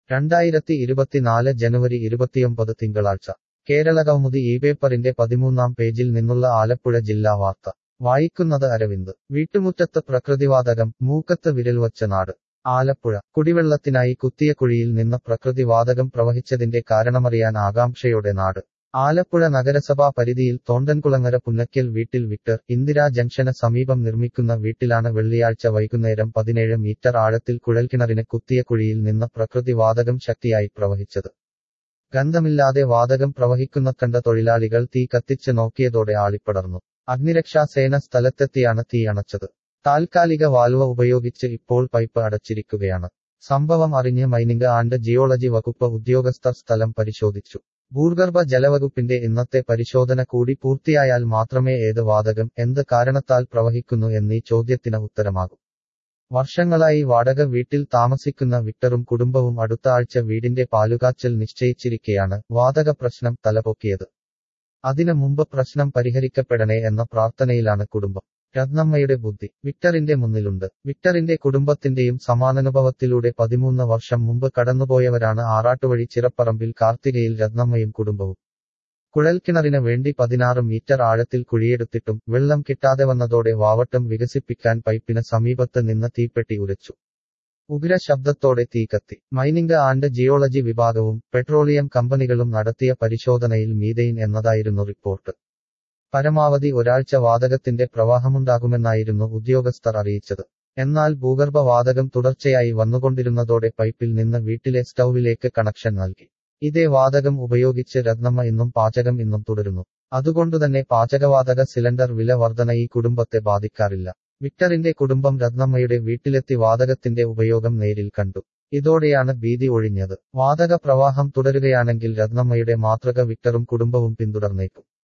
രണ്ടായിരത്തി ഇരുപത്തിനാല് ജനുവരി ഇരുപത്തിയൊമ്പത് തിങ്കളാഴ്ച കേരളകൗമുദി ഈ പേപ്പറിന്റെ പതിമൂന്നാം പേജിൽ നിന്നുള്ള ആലപ്പുഴ ജില്ലാ വാർത്ത വായിക്കുന്നത് അരവിന്ദ് വീട്ടുമുറ്റത്ത് പ്രകൃതിവാതകം മൂക്കത്ത് വിരൽവച്ച നാട് ആലപ്പുഴ കുടിവെള്ളത്തിനായി കുത്തിയ കുഴിയിൽ നിന്ന് പ്രകൃതിവാതകം പ്രവഹിച്ചതിന്റെ കാരണമറിയാൻ ആകാംക്ഷയോടെ നാട് ആലപ്പുഴ നഗരസഭാ പരിധിയിൽ തോണ്ടൻകുളങ്ങര പുന്നയ്ക്കൽ വീട്ടിൽ വിക്ടർ ഇന്ദിരാ ജംഗ്ഷന് സമീപം നിർമ്മിക്കുന്ന വീട്ടിലാണ് വെള്ളിയാഴ്ച വൈകുന്നേരം പതിനേഴ് മീറ്റർ ആഴത്തിൽ കുഴൽക്കിണറിന് കുത്തിയ കുഴിയിൽ നിന്ന് പ്രകൃതിവാതകം ശക്തിയായി പ്രവഹിച്ചത് ഗന്ധമില്ലാതെ വാതകം പ്രവഹിക്കുന്ന കണ്ട തൊഴിലാളികൾ തീ കത്തിച്ച് നോക്കിയതോടെ ആളിപ്പടർന്നു അഗ്നിരക്ഷാസേന സ്ഥലത്തെത്തിയാണ് തീ അണച്ചത് താൽക്കാലിക വാൽവ ഉപയോഗിച്ച് ഇപ്പോൾ പൈപ്പ് അടച്ചിരിക്കുകയാണ് സംഭവം അറിഞ്ഞ് മൈനിംഗ് ആൻഡ് ജിയോളജി വകുപ്പ് ഉദ്യോഗസ്ഥർ സ്ഥലം പരിശോധിച്ചു ഭൂഗർഭ ജലവകുപ്പിന്റെ ഇന്നത്തെ പരിശോധന കൂടി പൂർത്തിയായാൽ മാത്രമേ ഏത് വാതകം എന്ത് കാരണത്താൽ പ്രവഹിക്കുന്നു എന്നീ ചോദ്യത്തിന് ഉത്തരമാകും വർഷങ്ങളായി വാടക വീട്ടിൽ താമസിക്കുന്ന വിക്ടറും കുടുംബവും അടുത്ത ആഴ്ച വീടിന്റെ പാലുകാച്ചൽ നിശ്ചയിച്ചിരിക്കെയാണ് വാതക പ്രശ്നം തലപൊക്കിയത് അതിനു മുമ്പ് പ്രശ്നം പരിഹരിക്കപ്പെടണേ എന്ന പ്രാർത്ഥനയിലാണ് കുടുംബം രത്നമ്മയുടെ ബുദ്ധി വിക്ടറിന്റെ മുന്നിലുണ്ട് വിക്ടറിന്റെ കുടുംബത്തിന്റെയും സമാനാനുഭവത്തിലൂടെ പതിമൂന്ന് വർഷം മുമ്പ് കടന്നുപോയവരാണ് ആറാട്ടുവഴി ചിറപ്പറമ്പിൽ കാർത്തികയിൽ രത്നമ്മയും കുടുംബവും കുഴൽക്കിണറിന് വേണ്ടി പതിനാറ് മീറ്റർ ആഴത്തിൽ കുഴിയെടുത്തിട്ടും വെള്ളം കിട്ടാതെ വന്നതോടെ വാവട്ടം വികസിപ്പിക്കാൻ പൈപ്പിന് സമീപത്ത് നിന്ന് തീപ്പെട്ടി ഉരച്ചു ഉഗ്ര ശബ്ദത്തോടെ തീ കത്തി മൈനിംഗ് ആൻഡ് ജിയോളജി വിഭാഗവും പെട്രോളിയം കമ്പനികളും നടത്തിയ പരിശോധനയിൽ മീതെയിൻ എന്നതായിരുന്നു റിപ്പോർട്ട് പരമാവധി ഒരാഴ്ച വാതകത്തിന്റെ പ്രവാഹമുണ്ടാകുമെന്നായിരുന്നു ഉദ്യോഗസ്ഥർ അറിയിച്ചത് എന്നാൽ ഭൂഗർഭ വാതകം തുടർച്ചയായി വന്നുകൊണ്ടിരുന്നതോടെ പൈപ്പിൽ നിന്ന് വീട്ടിലെ സ്റ്റൗവിലേക്ക് കണക്ഷൻ നൽകി ഇതേ വാതകം ഉപയോഗിച്ച് രത്നമ്മ ഇന്നും പാചകം ഇന്നും തുടരുന്നു അതുകൊണ്ടുതന്നെ പാചകവാതക സിലിണ്ടർ വില വർധന ഈ കുടുംബത്തെ ബാധിക്കാറില്ല വിക്ടറിന്റെ കുടുംബം രത്നമ്മയുടെ വീട്ടിലെത്തി വാതകത്തിന്റെ ഉപയോഗം നേരിൽ കണ്ടു ഇതോടെയാണ് ഭീതി ഒഴിഞ്ഞത് വാതക പ്രവാഹം തുടരുകയാണെങ്കിൽ രത്നമ്മയുടെ മാതൃക വിക്ടറും കുടുംബവും പിന്തുടർന്നേക്കും